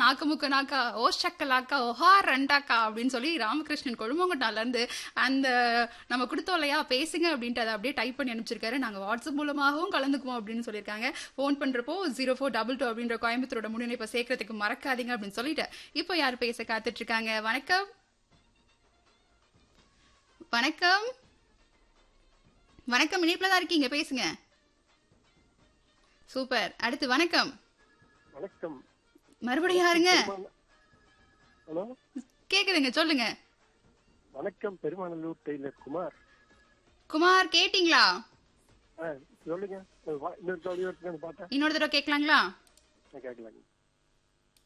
நாக்கு முக்க நாக்கா ஓ ஷக்கலாக்கா ஓஹா ரெண்டாக்கா அப்படின்னு சொல்லி ராமகிருஷ்ணன் கொழுமங்கட்டால இருந்து அந்த நம்ம கொடுத்தோம் இல்லையா பேசுங்க அப்படின்ட்டு அதை அப்படியே டைப் பண்ணி அனுப்பிச்சிருக்காரு நாங்க வாட்ஸ்அப் மூலமாகவும் கலந்துக்குவோம் அப்படின்னு சொல்லியிருக்காங்க ஃபோன் பண்றப்போ ஜீரோ ஃபோர் டபுள் டூ அப்படின்ற கோயம்புத்தூரோட முன்னிணைப்பை சேர்க்கறதுக்கு மறக்காதீங்க அப்படின்னு சொல்லிட்டு இப்போ யார் பேச காத்துட்டு இருக்காங்க வணக்கம் வணக்கம் வணக்கம் இணைப்புல தான் இருக்கீங்க பேசுங்க சூப்பர் அடுத்து வணக்கம் வணக்கம் மறுபடியும் யாருங்க ஹலோ கேக்குதுங்க சொல்லுங்க வணக்கம் பெருமாநல்லூர் டெய்லர் குமார் குமார் கேட்டிங்களா ஆ சொல்லுங்க வா- இன்னொரு தடவை பாட்டா இன்னொரு தடவை கேட்கலாங்களா நான் கேட்கலாங்க